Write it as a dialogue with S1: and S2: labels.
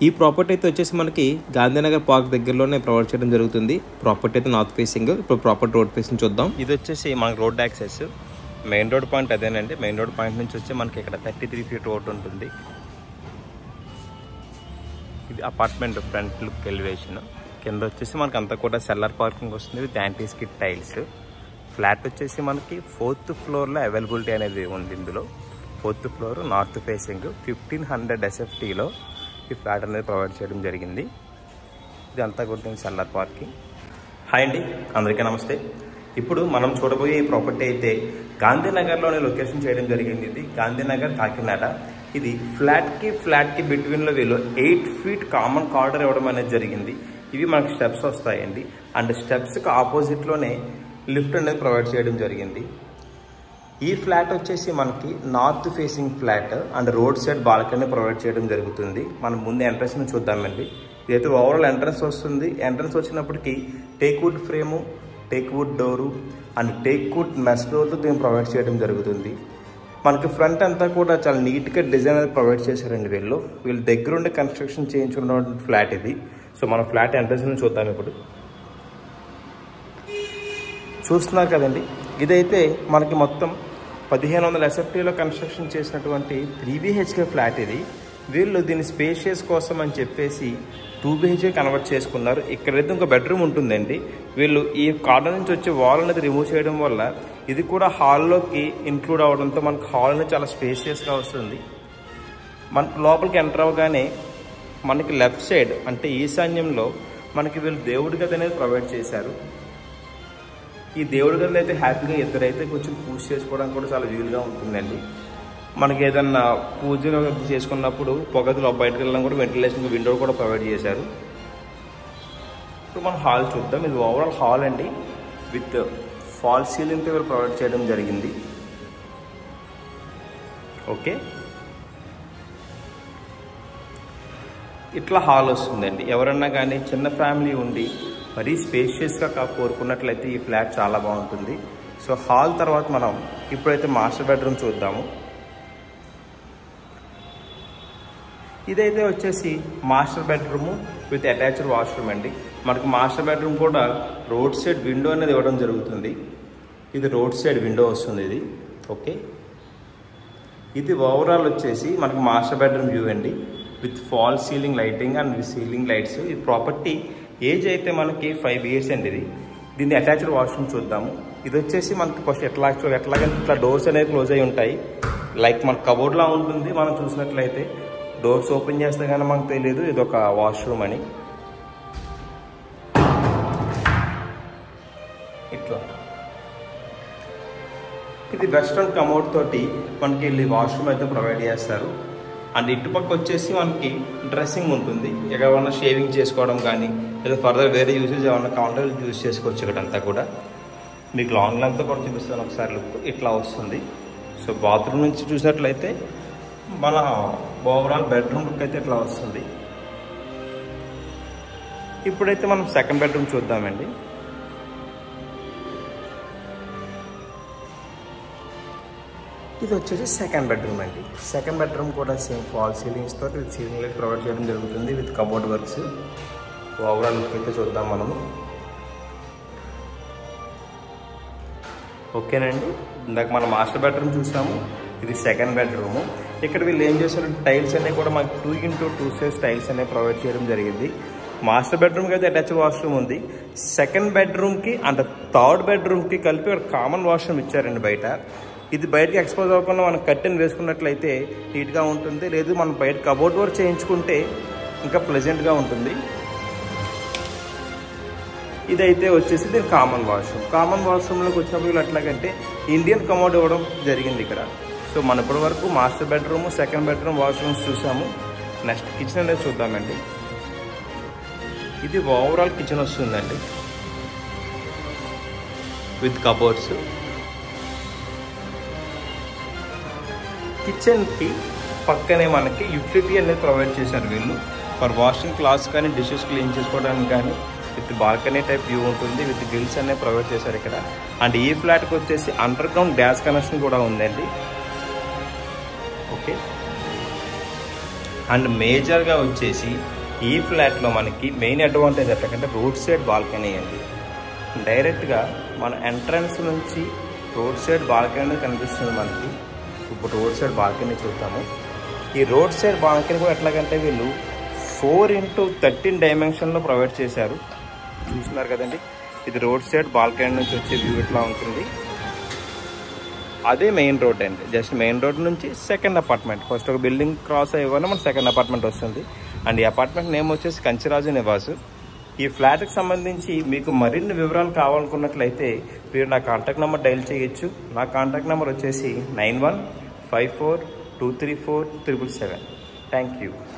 S1: ఈ ప్రాపర్టీ అయితే వచ్చేసి మనకి గాంధీనగర్ పార్క్ దగ్గరలోనే ప్రొవైడ్ చేయడం జరుగుతుంది ప్రాపర్టీ అయితే నార్త్ ఫేసింగ్ ఇప్పుడు ప్రాపర్టీ రోడ్ ఫేసింగ్ చూద్దాం ఇది వచ్చేసి మనకి road access main road point అదేనండి మెయిన్ రోడ్ పాయింట్ నుంచి వచ్చి మనకి ఇక్కడ థర్టీ త్రీ ఫీట్ రోడ్ ఉంటుంది ఇది అపార్ట్మెంట్ ఫ్రంట్ లుక్ ఎలివేషన్ కింద వచ్చేసి మనకి అంతా కూడా సెల్లర్ పార్కింగ్ వస్తుంది with anti skid tiles flat వచ్చేసి మనకి ఫోర్త్ ఫ్లోర్లో అవైలబిలిటీ అనేది ఉంది ఇందులో fourth floor north facing fifteen hundred ఎస్ఎఫ్టీలో ఈ ఫ్లాట్ అనేది ప్రొవైడ్ చేయడం జరిగింది ఇది అంతా కూడా సెల్లర్ పార్కింగ్ హాయ్ అండి అందరికీ నమస్తే ఇప్పుడు మనం చూడబోయే ఈ ప్రాపర్టీ అయితే గాంధీనగర్లోనే లొకేషన్ చేయడం జరిగింది ఇది గాంధీనగర్ కాకినాడ ఇది ఫ్లాట్కి ఫ్లాట్కి బిట్వీన్లో వీళ్ళు ఎయిట్ ఫీట్ కామన్ కార్డర్ ఇవ్వడం అనేది జరిగింది ఇవి మనకి స్టెప్స్ వస్తాయండి అండ్ స్టెప్స్కి ఆపోజిట్లోనే లిఫ్ట్ అనేది ప్రొవైడ్ చేయడం జరిగింది ఈ ఫ్లాట్ వచ్చేసి మనకి north facing flat and road side balcony provide చేయడం జరుగుతుంది మనం ముందు ఎంట్రన్స్ చూద్దామండి ఇదైతే ఓవరాల్ ఎంట్రన్స్ వస్తుంది ఎంట్రన్స్ వచ్చినప్పటికీ teak wood frame teak wood door and teak wood mesh డోర్తో దీన్ని ప్రొవైడ్ చేయడం జరుగుతుంది మనకి ఫ్రంట్ అంతా కూడా చాలా నీట్గా డిజైన్ అనేది ప్రొవైడ్ చేశారండి వీళ్ళు వీళ్ళు దగ్గరుండి కన్స్ట్రక్షన్ చేయించుకున్న ఫ్లాట్ ఇది సో మన ఫ్లాట్ ఎంట్రన్స్ నుంచి చూద్దాం ఇప్పుడు చూస్తున్నారు కదండి ఇదైతే మనకి మొత్తం పదిహేను వందల ఎస్ఎఫ్టీలో కన్స్ట్రక్షన్ చేసినటువంటి త్రీ బీహెచ్కే ఫ్లాట్ ఇది వీళ్ళు దీని స్పేషియస్ కోసం అని చెప్పేసి టూ బీహెచ్కే కన్వర్ట్ చేసుకున్నారు ఇక్కడైతే ఇంకో బెడ్రూమ్ ఉంటుందండి వీళ్ళు ఈ కార్నర్ నుంచి వచ్చే వాల్ అనేది రిమూవ్ చేయడం వల్ల ఇది కూడా హాల్లోకి ఇంక్లూడ్ అవడంతో మనకు హాల్ అనేది చాలా స్పేషియస్గా వస్తుంది మన లోపలికి ఎంటర్ అవ్వగానే మనకి లెఫ్ట్ సైడ్ అంటే ఈశాన్యంలో మనకి వీళ్ళు దేవుడి గది అనేది ప్రొవైడ్ చేశారు ఈ దేవుడి గదిలో అయితే హ్యాపీగా ఇద్దరైతే కొంచెం పూజ చేసుకోవడానికి కూడా చాలా వీలుగా ఉంటుందండి మనకి ఏదన్నా పూజలు చేసుకున్నప్పుడు పొగదులు బయటకు వెళ్ళడం కూడా వెంటిలేషన్ విండో కూడా ప్రొవైడ్ చేశారు ఇప్పుడు మనం హాల్ చూద్దాం ఇది ఓవరాల్ హాల్ అండి విత్ ఫాల్ సీలింగ్తో వీళ్ళు ప్రొవైడ్ చేయడం జరిగింది ఓకే ఇట్లా హాల్ వస్తుందండి ఎవరన్నా కానీ చిన్న ఫ్యామిలీ ఉండి మరీ స్పేషియస్గా కా కోరుకున్నట్లయితే ఈ ఫ్లాట్ చాలా బాగుంటుంది సో హాల్ తర్వాత మనం ఇప్పుడైతే మాస్టర్ బెడ్రూమ్ చూద్దాము ఇదైతే వచ్చేసి master bedroom with attached washroom అండి మనకి మాస్టర్ బెడ్రూమ్ కూడా రోడ్ సైడ్ విండో అనేది ఇవ్వడం జరుగుతుంది ఇది రోడ్ సైడ్ విండో వస్తుంది ఇది ఓకే ఇది ఓవరాల్ వచ్చేసి మనకి మాస్టర్ బెడ్రూమ్ వ్యూ అండి with fall ceiling lighting and ceiling lights ఈ ప్రాపర్టీ ఏజ్ అయితే మనకి ఫైవ్ ఇయర్స్ అండి ఇది దీన్ని అటాచ్డ్ వాష్రూమ్ చూద్దాము ఇది వచ్చేసి మనకి ఫస్ట్ ఎట్లా ఎట్లాగంటే ఇట్లా డోర్స్ అనేవి క్లోజ్ అయి ఉంటాయి లైక్ మన కబోర్డ్లా ఉంటుంది మనం చూసినట్లయితే డోర్స్ ఓపెన్ చేస్తే కానీ మనకు తెలియదు ఇది ఒక వాష్రూమ్ అని ఇట్లా ఇది వెస్ట్రన్ కమోడ్ తోటి మనకి వెళ్ళి వాష్రూమ్ అయితే ప్రొవైడ్ చేస్తారు అండ్ ఇటుపక్క వచ్చేసి మనకి డ్రెస్సింగ్ ఉంటుంది ఏమైనా షేవింగ్ చేసుకోవడం కానీ లేదా ఫర్దర్ వేరే యూసేజ్ ఏమన్నా కావాలంటే యూజ్ చేసుకోవచ్చు ఇక్కడంతా కూడా మీకు లాంగ్ లెంత్ కూడా చూపిస్తాను ఒకసారి లుక్ ఇట్లా వస్తుంది సో బాత్రూమ్ నుంచి చూసినట్లయితే మన ఓవరాల్ బెడ్రూమ్ లుక్ అయితే ఇట్లా వస్తుంది ఇప్పుడైతే మనం సెకండ్ బెడ్రూమ్ చూద్దామండి ఇది వచ్చేసి సెకండ్ బెడ్రూమ్ అండి సెకండ్ బెడ్రూమ్ కూడా సేమ్ ఫాల్ సీలింగ్స్ తోటి విత్ సీలింగ్ లైట్ ప్రొవైడ్ చేయడం జరుగుతుంది with cupboard works overall look అయితే చూద్దాం మనము ఓకేనండి ఇందాక మనం మాస్టర్ బెడ్రూమ్ చూసాము ఇది సెకండ్ బెడ్రూమ్ ఇక్కడ వీళ్ళు ఏం చేశారు టైల్స్ అనేవి కూడా మనకి two into two size tiles అనేవి ప్రొవైడ్ చేయడం జరిగింది మాస్టర్ బెడ్రూమ్కి అయితే అటాచ్ వాష్రూమ్ ఉంది సెకండ్ బెడ్రూమ్కి అంటే థర్డ్ బెడ్రూమ్కి కలిపి ఒక కామన్ వాష్రూమ్ ఇచ్చారండి బయట ఇది బయటకి ఎక్స్పోజ్ అవ్వకుండా మనం కట్టెన్ వేసుకున్నట్లయితే నీట్గా ఉంటుంది లేదు మనం బయట కబోర్డ్ వర్క్ చేయించుకుంటే ఇంకా ప్లెజెంట్గా ఉంటుంది ఇదైతే వచ్చేసి దీని కామన్ వాష్రూమ్ కామన్ వాష్రూమ్లోకి వచ్చినప్పుడు వీళ్ళు ఎట్లాగంటే ఇండియన్ కమోడ్ ఇవ్వడం జరిగింది ఇక్కడ సో మన ఇప్పటి వరకు master bedroom second bedroom washrooms చూసాము నెక్స్ట్ కిచెన్ అనేది చూద్దామండి ఇది ఓవరాల్ కిచెన్ వస్తుందండి విత్ కబోర్డ్స్ కిచెన్కి పక్కనే మనకి యూటిలిటీ అనేది ప్రొవైడ్ చేశారు వీళ్ళు ఫర్ వాషింగ్ క్లాత్స్ కానీ డిషెస్ క్లీన్ చేసుకోవడానికి కానీ విత్ బాల్కనీ టైప్ వ్యూ ఉంటుంది విత్ గ్రిల్స్ అనేవి ప్రొవైడ్ చేశారు ఇక్కడ అండ్ ఈ ఫ్లాట్కి వచ్చేసి అండర్ గ్రౌండ్ గ్యాస్ కనెక్షన్ కూడా ఉందండి ఓకే అండ్ మేజర్గా వచ్చేసి ఈ ఫ్లాట్లో మనకి మెయిన్ అడ్వాంటేజ్ ఎట్లకంటే రోడ్ సైడ్ బాల్కనీ అండి డైరెక్ట్గా మన ఎంట్రన్స్ నుంచి రోడ్ సైడ్ బాల్కనీ కనిపిస్తుంది మనకి ఇప్పుడు రోడ్ సైడ్ బాల్కనీ చూద్దాము ఈ రోడ్ సైడ్ బాల్కనీ కూడా ఎట్లాగంటే వీళ్ళు ఫోర్ ఇంటూ థర్టీన్ డైమెన్షన్లో ప్రొవైడ్ చేశారు చూస్తున్నారు కదండి ఇది రోడ్ సైడ్ బాల్కనీ నుంచి వచ్చే వ్యూ ఇట్లా ఉంటుంది అదే మెయిన్ రోడ్ అండి జస్ట్ మెయిన్ రోడ్ నుంచి సెకండ్ అపార్ట్మెంట్ ఫస్ట్ ఒక బిల్డింగ్ క్రాస్ అయ్యగానే మన సెకండ్ అపార్ట్మెంట్ వస్తుంది అండ్ ఈ అపార్ట్మెంట్ నేమ్ వచ్చేసి కంచిరాజు నివాసు ఈ ఫ్లాట్కి సంబంధించి మీకు మరిన్ని వివరాలు కావాలనుకున్నట్లయితే మీరు నా కాంటాక్ట్ నెంబర్ డైల్ చేయొచ్చు నా కాంటాక్ట్ నెంబర్ వచ్చేసి nine one five four two three four triple seven thank you